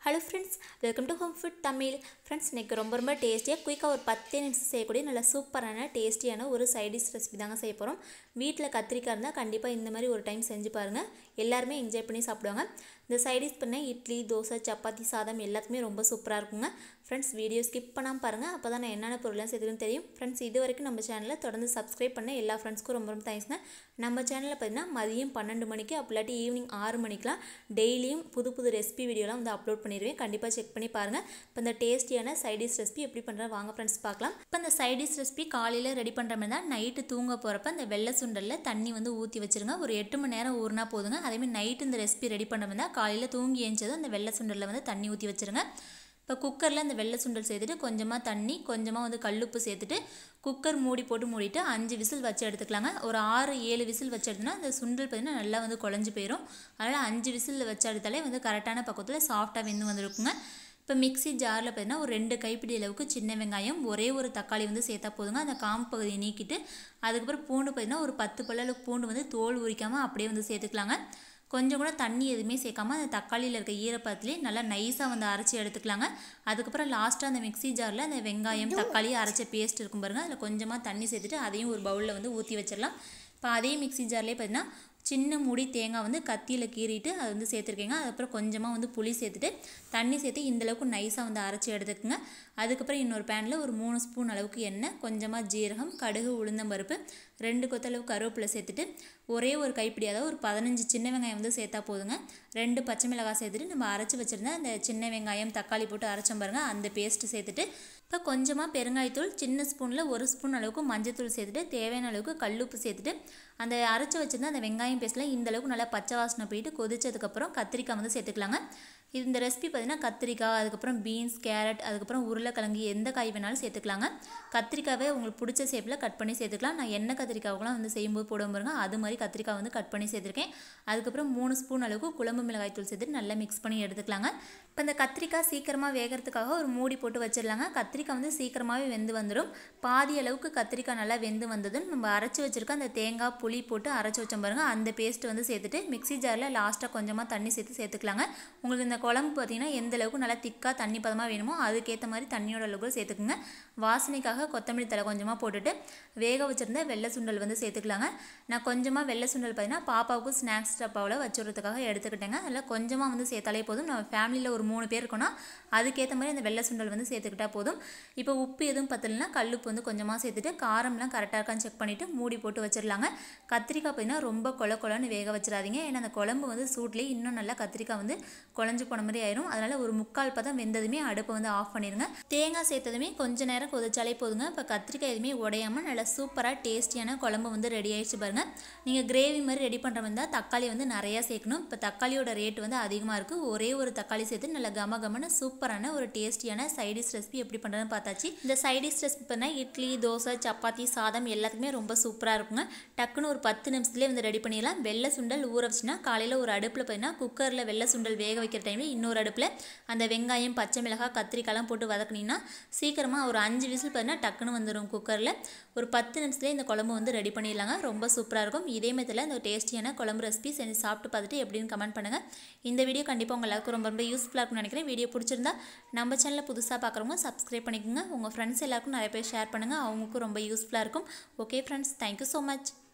hello friends welcome to home food Tamil friends இன்றைக்கி ரொம்ப ரொம்ப டேஸ்டியாக குயிக்காக ஒரு பத்தே நிமிஷம் செய்யக்கூடிய நல்ல சூப்பரான டேஸ்டியான ஒரு சைடிஷ் ரெசிபி தாங்க செய்ய போகிறோம் வீட்டில் கத்திரிக்காய் இருந்தால் கண்டிப்பாக இந்த மாதிரி ஒரு டைம் செஞ்சு பாருங்கள் எல்லாருமே என்ஜாய் பண்ணி சாப்பிடுவாங்க இந்த சைடிஷ் பண்ண இட்லி தோசை சப்பாத்தி சாதம் எல்லாத்துக்குமே ரொம்ப சூப்பராக இருக்குங்க ஃப்ரெண்ட்ஸ் வீடியோ ஸ்கிப் பண்ணாமல் பாருங்கள் அப்போ தான் நான் என்னென்ன பொருள்லாம் சேர்த்துக்குன்னு தெரியும் ஃப்ரெண்ட்ஸ் இது வரைக்கும் நம்ம சேனலில் தொடர்ந்து சப்ஸ்கிரைப் பண்ண எல்லா ஃப்ரெண்ட்ஸ்க்கும் ரொம்ப ரொம்ப தேங்க்ஸ்ங்க நம்ம சேனலில் பார்த்தீங்கன்னா மதியம் பன்னெண்டு மணிக்கு அப்படி ஈவினிங் ஆறு மணிக்கெலாம் டெய்லியும் புது புது ரெசிபி வீடியோலாம் வந்து அப்லோட் பண்ணிடுவேன் கண்டிப்பாக செக் பண்ணி பாருங்கள் இப்போ இந்த டேஸ்டியான சைடிஷ் ரெசிபி எப்படி பண்ணுறது வாங்க ஃப்ரெண்ட்ஸ் பார்க்கலாம் இப்போ இந்த சைடிஷ் ரெசிபி காலையில் ரெடி பண்ணுற மாதிரி தான் நைட்டு தூங்க போகிறப்ப இந்த வெள்ளை சுண்டலில் தண்ணி வந்து ஊற்றி வச்சுருங்க ஒரு எட்டு மணி நேரம் ஊறினா போதுங்க அதேமாதிரி நைட்டு இந்த ரெசிபி ரெடி பண்ண மாதிரி தான் காலையில் தூங்கி ஏஞ்சதும் இந்த வெள்ளை சுண்டலில் வந்து தண்ணி ஊற்றி வச்சுருங்க இப்போ குக்கரில் இந்த வெள்ளை சுண்டல் சேர்த்துட்டு கொஞ்சமாக தண்ணி கொஞ்சமாக வந்து கல்லுப்பு சேர்த்துட்டு குக்கர் மூடி போட்டு மூடிட்டு அஞ்சு விசில் வச்சு எடுத்துக்கலாங்க ஒரு ஆறு ஏழு விசில் வச்சு எடுத்தோம்னா அந்த சுண்டல் பார்த்திங்கன்னா நல்லா வந்து குழஞ்சி போயிடும் அதனால் அஞ்சு விசில் வச்சு எடுத்தாலே வந்து கரெக்டான பக்கத்தில் சாஃப்டாக வெந்து வந்துருக்குங்க இப்போ மிக்ஸி ஜாரில் பார்த்தீங்கன்னா ஒரு ரெண்டு கைப்பிடி அளவுக்கு சின்ன வெங்காயம் ஒரே ஒரு தக்காளி வந்து சேர்த்தா போதுங்க அந்த காம்பு பகுதியை நீக்கிட்டு அதுக்கப்புறம் பூண்டு பார்த்திங்கன்னா ஒரு பத்து பல்லளவுக்கு பூண்டு வந்து தோல் உரிக்காமல் அப்படியே வந்து சேர்த்துக்கலாங்க கொஞ்சம் கூட தண்ணி எதுவுமே சேர்க்காம அந்த தக்காளியில் இருக்க ஈரப்பதத்துலேயே நல்லா நைஸாக வந்து அரைச்சி எடுத்துக்கலாங்க அதுக்கப்புறம் லாஸ்ட்டாக அந்த மிக்ஸி ஜாரில் அந்த வெங்காயம் தக்காளி அரைச்ச பேஸ்ட் இருக்கும் பாருங்கள் அதில் கொஞ்சமாக தண்ணி சேர்த்துட்டு அதையும் ஒரு பவுலில் வந்து ஊற்றி வச்சிடலாம் இப்போ அதே மிக்ஸி ஜார்லேயே பார்த்தீங்கன்னா சின்ன மூடி தேங்காய் வந்து கத்தியில் கீறிட்டு அது வந்து சேர்த்துருக்கேங்க அதுக்கப்புறம் கொஞ்சமாக வந்து புளி சேர்த்துட்டு தண்ணி சேர்த்து இந்தளவுக்கு நைஸாக வந்து அரைச்சி எடுத்துக்கோங்க அதுக்கப்புறம் இன்னொரு பேனில் ஒரு மூணு ஸ்பூன் அளவுக்கு எண்ணெய் கொஞ்சமாக ஜீரகம் கடுகு உளுந்தம்பருப்பு ரெண்டு கொத்தளவு கருவேப்பிலை சேர்த்துட்டு ஒரே ஒரு கைப்பிடி அதாவது ஒரு பதினஞ்சு சின்ன வெங்காயம் வந்து சேர்த்தா போதுங்க ரெண்டு பச்சை மிளகாய் சேர்த்துட்டு நம்ம அரைச்சி வச்சுருந்தா அந்த சின்ன வெங்காயம் தக்காளி போட்டு அரைச்சோம் பாருங்கள் அந்த பேஸ்ட்டு சேர்த்துட்டு இப்போ கொஞ்சமாக பெருங்காயத்தூள் சின்ன ஸ்பூனில் ஒரு ஸ்பூன் அளவுக்கு மஞ்சத்தூள் சேர்த்துட்டு தேவையான அளவுக்கு கல்லுப்பு சேர்த்துட்டு அந்த அரைச்சி வச்சுருந்த அந்த வெங்காயம் பேஸ்ட்டில் இந்த அளவுக்கு நல்லா பச்சை வாசனை போயிட்டு கொதிச்சதுக்கப்புறம் கத்திரிக்காய் வந்து சேர்த்துக்கலாங்க இந்த ரெசிபி பார்த்திங்கன்னா கத்திரிக்காய் அதுக்கப்புறம் பீன்ஸ் கேரட் அதுக்கப்புறம் உருளைக்கிழங்கு எந்த காய் வேணாலும் சேர்த்துக்கலாங்க கத்திரிக்காவை உங்களுக்கு பிடிச்ச ஷேப்பில் கட் பண்ணி சேர்த்துக்கலாம் நான் எண்ணெய் கத்திரிக்காவுக்குலாம் வந்து செய்யும்போது போடுவோம் பாருங்க அது மாதிரி கத்திரிக்காய் வந்து கட் பண்ணி சேர்த்துருக்கேன் அதுக்கப்புறம் மூணு ஸ்பூன் அளவுக்கு குழம்பு மிளகாய் தூள் சேர்த்துட்டு நல்லா மிக்ஸ் பண்ணி எடுத்துக்கலாங்க இப்போ இந்த கத்திரிக்காய் சீக்கிரமாக வேகிறதுக்காக ஒரு மூடி போட்டு வச்சிடலாங்க கத்திரிக்காய் வந்து சீக்கிரமாகவே வெந்து வந்துடும் பாதி அளவுக்கு கத்திரிக்காய் நல்லா வெந்து வந்ததும் நம்ம அரைச்சி வச்சுருக்க அந்த தேங்காய் புளி போட்டு அரைச்சி வச்சோம் பாருங்க அந்த பேஸ்ட் வந்து சேர்த்துட்டு மிக்ஸி ஜாரில் லாஸ்ட்டாக கொஞ்சமாக தண்ணி சேர்த்து சேர்த்துக்கலாங்க உங்களுக்கு இந்த குழம்பு பார்த்தீங்கன்னா எந்த அளவுக்கு நல்லா திக்காக தண்ணி பதமாக வேணுமோ அதுக்கேற்ற மாதிரி தண்ணியோட அளவுக்கு சேர்த்துக்குங்க வாசனைக்காக கொத்தமல்லி தலை கொஞ்சமாக போட்டுட்டு வேக வச்சுருந்த வெள்ளை சுண்டல் வந்து சேர்த்துக்கலாங்க நான் கொஞ்சமாக வெள்ளை சுண்டல் பார்த்தீங்கன்னா பாப்பாவுக்கு ஸ்நாக்ஸ் டப்பாவில் வச்சுறதுக்காக எடுத்துக்கிட்டேங்க அதில் கொஞ்சமாக வந்து சேர்த்தாலே போதும் நம்ம ஃபேமிலியில் ஒரு மூணு பேர் இருக்கோன்னா அதுக்கேற்ற மாதிரி அந்த வெள்ளை சுண்டல் வந்து சேர்த்துக்கிட்டா போதும் இப்போ உப்பு எதுவும் பத்தலைன்னா கல்லுப்பு வந்து கொஞ்சமாக சேர்த்துட்டு காரம்லாம் கரெக்டாக இருக்கான்னு செக் பண்ணிவிட்டு மூடி போட்டு வச்சிடலாங்க கத்திரிக்காய் பார்த்தீங்கன்னா ரொம்ப கொல கொலன்னு வேக வச்சிடாதீங்க ஏன்னா அந்த குழம்பு வந்து சூட்லேயே இன்னும் நல்லா கத்திரிக்காய் வந்து குழஞ்சு போன மாதிரி ஆயிரும் அதனால் ஒரு முக்கால் பதம் வெந்ததுமே அடுப்பை வந்து ஆஃப் பண்ணிடுங்க தேங்காய் சேர்த்ததுமே கொஞ்ச நேரம் கொதிச்சாலே போதுங்க இப்போ கத்திரிக்காய் எதுவுமே உடையாமல் நல்லா சூப்பராக டேஸ்டியான குழம்பு வந்து ரெடி ஆயிடுச்சு பாருங்க நீங்கள் கிரேவி மாதிரி ரெடி பண்ணுற மாதிரி இருந்தால் தக்காளி வந்து நிறையா சேர்க்கணும் இப்போ தக்காளியோட ரேட் வந்து அதிகமாக இருக்குது ஒரே ஒரு தக்காளி சேர்த்து நல்லா கம கமன்னு சூப்பரான ஒரு டேஸ்டியான சைடிஷ் ரெசிபி எப்படி பண்ணுறதுன்னு பார்த்தாச்சு இந்த சைடிஷ் ரெசிபி பண்ணால் இட்லி தோசை சப்பாத்தி சாதம் எல்லாத்துக்குமே ரொம்ப சூப்பராக இருக்குங்க டக்குன்னு ஒரு பத்து நிமிஷத்துலேயே வந்து ரெடி பண்ணிடலாம் வெள்ளை சுண்டல் ஊற வச்சுன்னா காலையில் ஒரு அடுப்பில் பார்த்தீங்கன்னா குக்கரில் வெள்ளை சுண்டல் வேக வைக்கிற டைமில் இன்னொரு அடுப்பில் அந்த வெங்காயம் பச்சை மிளகாய் கத்திரிக்காய்லாம் போட்டு வதக்குனீங்கன்னா சீக்கிரமாக ஒரு அஞ்சு விசில் பார்த்தீங்கன்னா டக்குன்னு வந்துடும் குக்கரில் ஒரு பத்து நிமிஷத்துலேயே இந்த குழம்பு வந்து ரெடி பண்ணிடலாங்க ரொம்ப சூப்பராக இருக்கும் இதே மெத்தில் இந்த டேஸ்டியான குழம்பு ரெசிபி செஞ்சு சாப்பிட்டு பார்த்துட்டு எப்படின்னு கமெண்ட் பண்ணுங்கள் இந்த வீடியோ கண்டிப்பாக உங்கள் எல்லாருக்கும் ரொம்ப ரொம்ப யூஸ்ஃபுல்லாக இருக்கும்னு நினைக்கிறேன் வீடியோ பிடிச்சிருந்தா நம்ம சேனலில் புதுசாக பார்க்குறவங்க சப்ஸ்கிரைப் பண்ணிக்கோங்க உங்கள் ஃப்ரெண்ட்ஸ் எல்லாருக்கும் நிறைய பேர் ஷேர் பண்ணுங்கள் அவங்களுக்கும் ரொம்ப யூஸ்ஃபுல்லாக இருக்கும் okay friends thank you so much